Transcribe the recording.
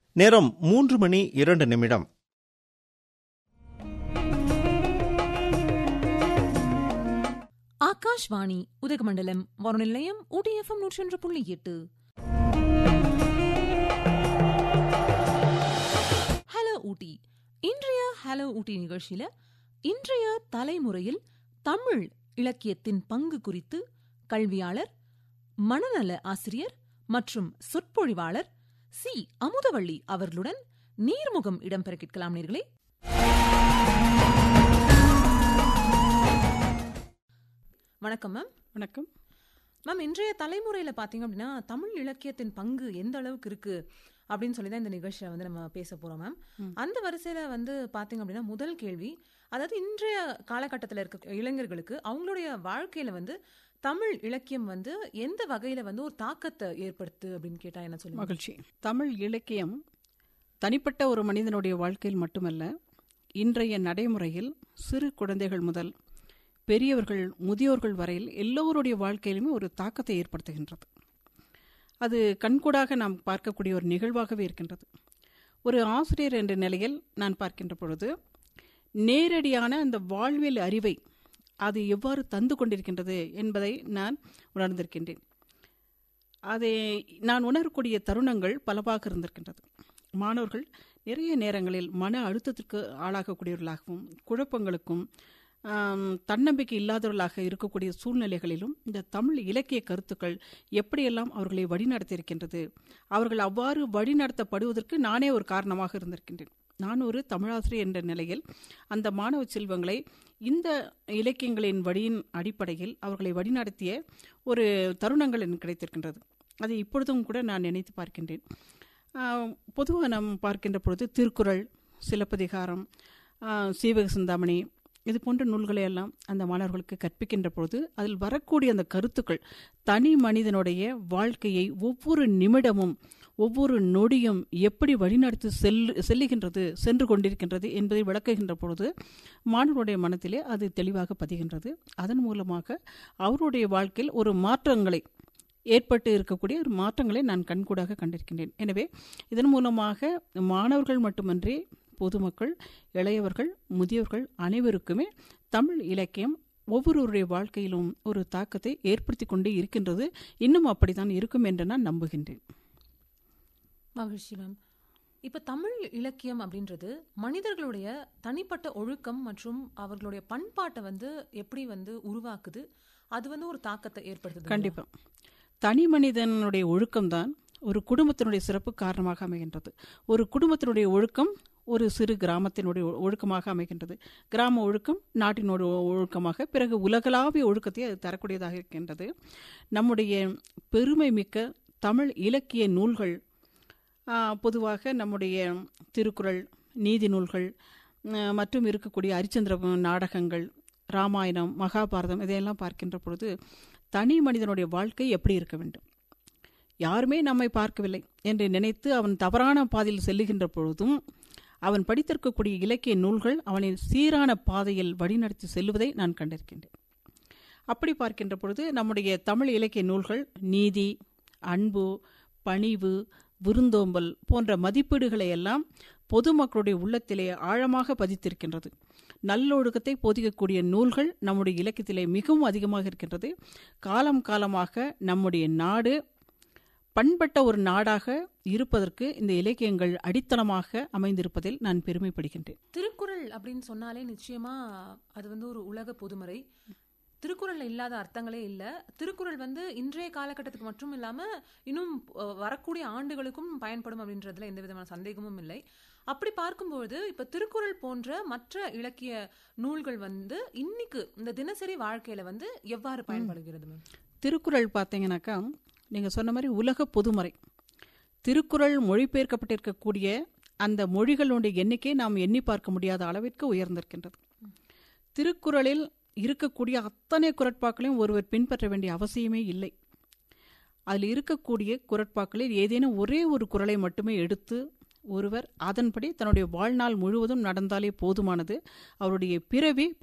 நேரம் மூன்று மணி இரண்டு நிமிடம் ஆகாஷ்வாணி உதகமண்டலம் வானொலி நிலையம் ஊட்டிஎஃப்எம் நூற்றி ஒன்று புள்ளி எட்டு ஹலோ ஊட்டி இன்றைய ஹலோ ஊட்டி நிகழ்ச்சியில இன்றைய தலைமுறையில் தமிழ் இலக்கியத்தின் பங்கு குறித்து கல்வியாளர் மனநல ஆசிரியர் மற்றும் சொற்பொழிவாளர் சி அமுதவள்ளி அவர்களுடன் நீர்முகம் இடம்பெற கேட்கலாம் நேர்களே வணக்கம் மேம் வணக்கம் மேம் இன்றைய தலைமுறையில பாத்தீங்க அப்படின்னா தமிழ் இலக்கியத்தின் பங்கு எந்த அளவுக்கு இருக்கு அப்படின்னு சொல்லி தான் இந்த நிகழ்ச்சியில வந்து நம்ம பேச போறோம் மேம் ம். அந்த வரிசையில வந்து பாத்தீங்க அப்படின்னா முதல் கேள்வி அதாவது இன்றைய காலகட்டத்தில் இருக்க இளைஞர்களுக்கு அவங்களுடைய வாழ்க்கையில வந்து தமிழ் இலக்கியம் வந்து எந்த வகையில வந்து ஒரு தாக்கத்தை ஏற்படுத்து அப்படின்னு கேட்டா என்ன சொல்லுங்க மகிழ்ச்சி தமிழ் இலக்கியம் தனிப்பட்ட ஒரு மனிதனுடைய வாழ்க்கையில் மட்டுமல்ல இன்றைய நடைமுறையில் சிறு குழந்தைகள் முதல் பெரியவர்கள் முதியோர்கள் வரையில் எல்லோருடைய வாழ்க்கையிலுமே ஒரு தாக்கத்தை ஏற்படுத்துகின்றது அது கண்கூடாக நாம் பார்க்கக்கூடிய ஒரு நிகழ்வாகவே இருக்கின்றது ஒரு ஆசிரியர் என்ற நிலையில் நான் பார்க்கின்ற பொழுது நேரடியான அந்த வாழ்வியல் அறிவை அது எவ்வாறு தந்து கொண்டிருக்கின்றது என்பதை நான் உணர்ந்திருக்கின்றேன் அதை நான் உணரக்கூடிய தருணங்கள் பலவாக இருந்திருக்கின்றது மாணவர்கள் நிறைய நேரங்களில் மன அழுத்தத்திற்கு ஆளாகக்கூடியவர்களாகவும் குழப்பங்களுக்கும் ஆம், தன்னம்பிக்கை இல்லாதவர்களாக இருக்கக்கூடிய சூழ்நிலைகளிலும் இந்த தமிழ் இலக்கிய கருத்துக்கள் எப்படியெல்லாம் அவர்களை வழிநடத்தியிருக்கின்றது அவர்கள் அவ்வாறு வழிநடத்தப்படுவதற்கு நானே ஒரு காரணமாக இருந்திருக்கின்றேன் நான் ஒரு தமிழாசிரியர் என்ற நிலையில் அந்த மாணவ செல்வங்களை இந்த இலக்கியங்களின் வழியின் அடிப்படையில் அவர்களை வழிநடத்திய ஒரு தருணங்கள் எனக்கு கிடைத்திருக்கின்றது அதை இப்பொழுதும் கூட நான் நினைத்து பார்க்கின்றேன் பொதுவாக நாம் பார்க்கின்ற பொழுது திருக்குறள் சிலப்பதிகாரம் ஆஹ், சீவக சிந்தாமணி இது போன்ற நூல்களை எல்லாம் அந்த மாணவர்களுக்கு கற்பிக்கின்ற பொழுது அதில் வரக்கூடிய அந்த கருத்துக்கள் தனி மனிதனுடைய வாழ்க்கையை ஒவ்வொரு நிமிடமும் ஒவ்வொரு நொடியும் எப்படி வழிநடத்தி செல் செல்லுகின்றது சென்று கொண்டிருக்கின்றது என்பதை விளக்குகின்ற பொழுது மாணவருடைய மனத்திலே அது தெளிவாக பதிகின்றது அதன் மூலமாக அவருடைய வாழ்க்கையில் ஒரு மாற்றங்களை ஏற்பட்டு இருக்கக்கூடிய ஒரு மாற்றங்களை நான் கண்கூடாக கண்டிருக்கின்றேன் எனவே இதன் மூலமாக மாணவர்கள் மட்டுமன்றி பொதுமக்கள் இளையவர்கள் முதியவர்கள் அனைவருக்குமே தமிழ் இலக்கியம் ஒவ்வொருவருடைய வாழ்க்கையிலும் ஒரு தாக்கத்தை ஏற்படுத்தி கொண்டே இருக்கின்றது இன்னும் அப்படித்தான் இருக்கும் என்று நான் நம்புகின்றேன் மகிழ்ச்சி மேம் இப்ப தமிழ் இலக்கியம் அப்படின்றது மனிதர்களுடைய தனிப்பட்ட ஒழுக்கம் மற்றும் அவர்களுடைய பண்பாட்டை வந்து எப்படி வந்து உருவாக்குது அது வந்து ஒரு தாக்கத்தை ஏற்படுத்துது கண்டிப்பா தனி மனிதனுடைய ஒழுக்கம்தான் ஒரு குடும்பத்தினுடைய சிறப்பு காரணமாக அமைகின்றது ஒரு குடும்பத்தினுடைய ஒழுக்கம் ஒரு சிறு கிராமத்தினுடைய ஒ- ஒழுக்கமாக அமைகின்றது கிராம ஒழுக்கம் நாட்டினுடைய ஒ- ஒழுக்கமாக பிறகு உலகளாவிய ஒழுக்கத்தை அது தரக்கூடியதாக இருக்கின்றது நம்முடைய பெருமை மிக்க தமிழ் இலக்கிய நூல்கள் ஆ, பொதுவாக நம்முடைய திருக்குறள் நீதி நூல்கள் ஆ, மற்றும் இருக்கக்கூடிய அரிச்சந்திர நாடகங்கள் ராமாயணம் மகாபாரதம் இதையெல்லாம் பார்க்கின்ற பொழுது தனி மனிதனுடைய வாழ்க்கை எப்படி இருக்க வேண்டும் யாருமே நம்மை பார்க்கவில்லை என்று நினைத்து அவன் தவறான பாதையில் செல்லுகின்ற பொழுதும் அவன் படித்திருக்கக்கூடிய இலக்கிய நூல்கள் அவனை சீரான பாதையில் வழிநடத்தி செல்வதை நான் கண்டிருக்கின்றேன் அப்படி பார்க்கின்ற பொழுது நம்முடைய தமிழ் இலக்கிய நூல்கள் நீதி அன்பு பணிவு விருந்தோம்பல் போன்ற மதிப்பீடுகளை எல்லாம் பொதுமக்களுடைய உள்ளத்திலே ஆழமாக பதித்திருக்கின்றது நல்லொழுக்கத்தை போதிக்கக்கூடிய நூல்கள் நம்முடைய இலக்கியத்திலே மிகவும் அதிகமாக இருக்கின்றது காலம் காலமாக நம்முடைய நாடு பண்பட்ட ஒரு நாடாக இருப்பதற்கு இந்த இலக்கியங்கள் அடித்தளமாக அமைந்திருப்பதில் நான் பெருமைப்படுகின்றேன் திருக்குறள் அப்படின்னு சொன்னாலே நிச்சயமா அது வந்து ஒரு உலக பொதுமறை திருக்குறள்ல இல்லாத அர்த்தங்களே இல்ல திருக்குறள் வந்து இன்றைய காலகட்டத்துக்கு மட்டும் இல்லாம இன்னும் அஹ், வரக்கூடிய ஆண்டுகளுக்கும் பயன்படும் அப்படின்றதுல எந்த விதமான சந்தேகமும் இல்லை அப்படி பார்க்கும்போது இப்ப திருக்குறள் போன்ற மற்ற இலக்கிய நூல்கள் வந்து இன்னைக்கு இந்த தினசரி வாழ்க்கையில வந்து எவ்வாறு பயன்படுகிறது மேம் திருக்குறள் பார்த்தீங்கன்னாக்கா நீங்கள் சொன்ன மாதிரி உலக பொதுமறை திருக்குறள் மொழிபெயர்க்கப்பட்டிருக்கக்கூடிய அந்த மொழிகளுடைய எண்ணிக்கை நாம் எண்ணி பார்க்க முடியாத அளவிற்கு உயர்ந்திருக்கின்றது திருக்குறளில் இருக்கக்கூடிய அத்தனை குரட்பாக்களையும் ஒருவர் பின்பற்ற வேண்டிய அவசியமே இல்லை அதில் இருக்கக்கூடிய குரட்பாக்களில் ஏதேனும் ஒரே ஒரு குறளை மட்டுமே எடுத்து ஒருவர் அதன்படி தன்னுடைய வாழ்நாள் முழுவதும் நடந்தாலே போதுமானது அவருடைய பிறவி